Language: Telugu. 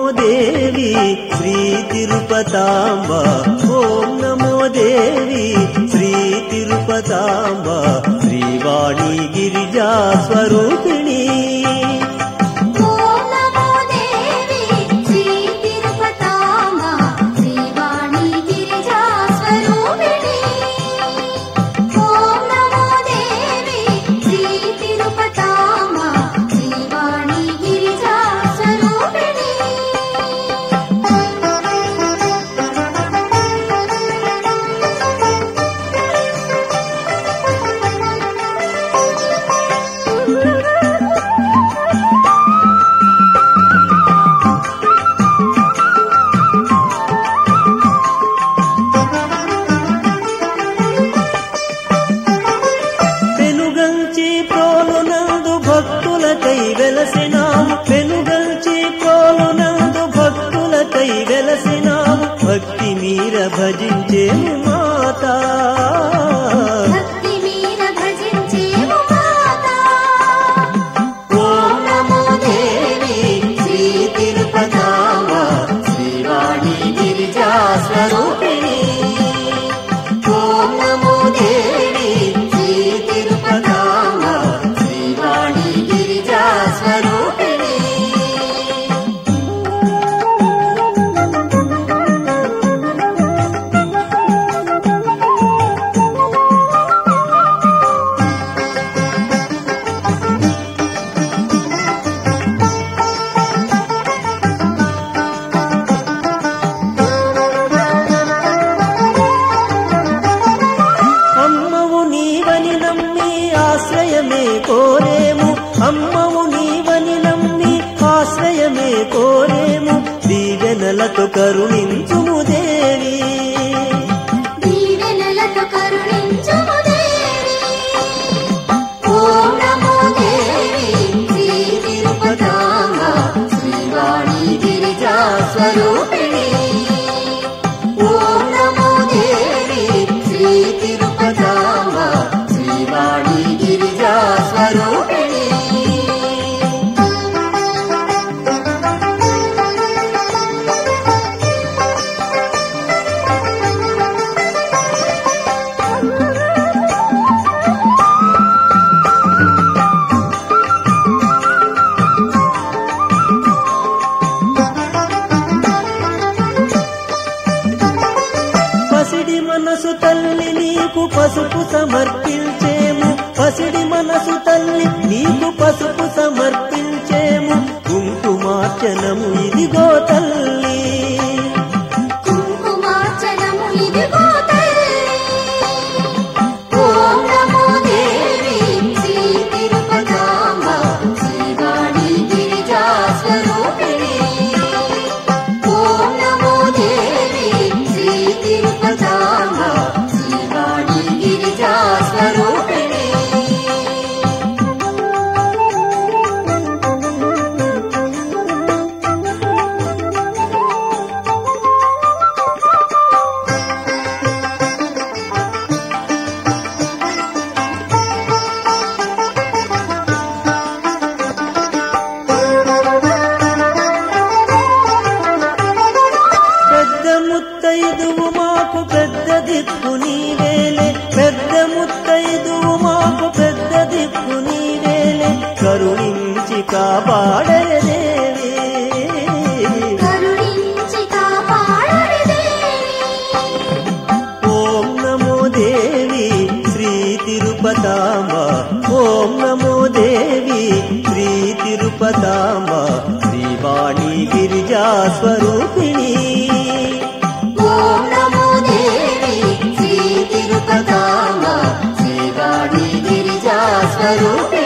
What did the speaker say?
దేవి శ్రీ తిరుపతాంబ ఓం నమో దేవి శ్రీ తిరుపతాంబ శ్రీవాణి గిరిజా స్వరూపిణి ఓం నమో దేవి శ్రీ తిరుపతాంబ శ్రీవాణి గిరిజా స్వరూపిణి ఓం నమో దేవి శ్రీ తిరుపతాంబ శ్రీవాణి గిరిజా స్వరూపిణి పెనుగంచి ప్రోలునందు భక్తులకై వెలసినాము పెనుగంచి ప్రోలునందు భక్తులకై వెలసినాము భక్తి మీర భజించేము మాతా భక్తి మీర భజించేము మాతా ఓం నమో దేవి శ్రీ తిరుపతాంబ శ్రీవాణి గిరిజా స్వరూపిణి ఓం నమో దేవి శ్రీ తిరుపతాంబ శ్రీవాణి గిరిజా స్వరూపిణి అమ్మవు నీవని నమ్మి ఆశ్రయమే కోరేము అమ్మవు నీవని నమ్మి ఆశ్రయమే కోరేము దీవెనలతో కరుణించుము దేవి దీవెనలతో కరుణించుము దేవి ఓం నమో దేవి శ్రీ తిరుపతాంబ శ్రీవాణి గిరిజా స్వరూపిణి ఓం నమో దేవి శ్రీ తిరుపతాంబ శ్రీవాణి గిరిజా స్వరూపిణి పసిడి మనసు తల్లి నీకు పసుపు సమర్పించేము పసిడి మనసు తల్లి నీకు పసుపు సమర్పించేము కుంకుమార్చనము ఇదిగో తల్లి కుంకుమార్చనము ఇదిగో తల్లి ఓం నమో దేవి శ్రీ తిరుపతాంబ శ్రీవాణి గిరిజా స్వరూపిణి ఓం నమో దేవి శ్రీ తిరుపతాంబ శ్రీవాణి గిరిజా స్వరూపిణి పెద్ద ముత్తైదువు మాకు పెద్ద దిక్కు నీవేలే పెద్ద ముత్తైదువు మాకు పెద్ద దిక్కు నీవేలే కరుణించి కాపాడే దేవి కరుణించి కాపాడడి దేవి ఓం నమో దేవి శ్రీ తిరుపతాంబ ఓం నమో దేవి శ్రీ తిరుపతాంబ శ్రీవాణి గిరిజా స్వరూపిణి ఓం నమో దేవి శ్రీ తిరుపతాంబ శ్రీవాణి గిరిజా స్వరూపిణి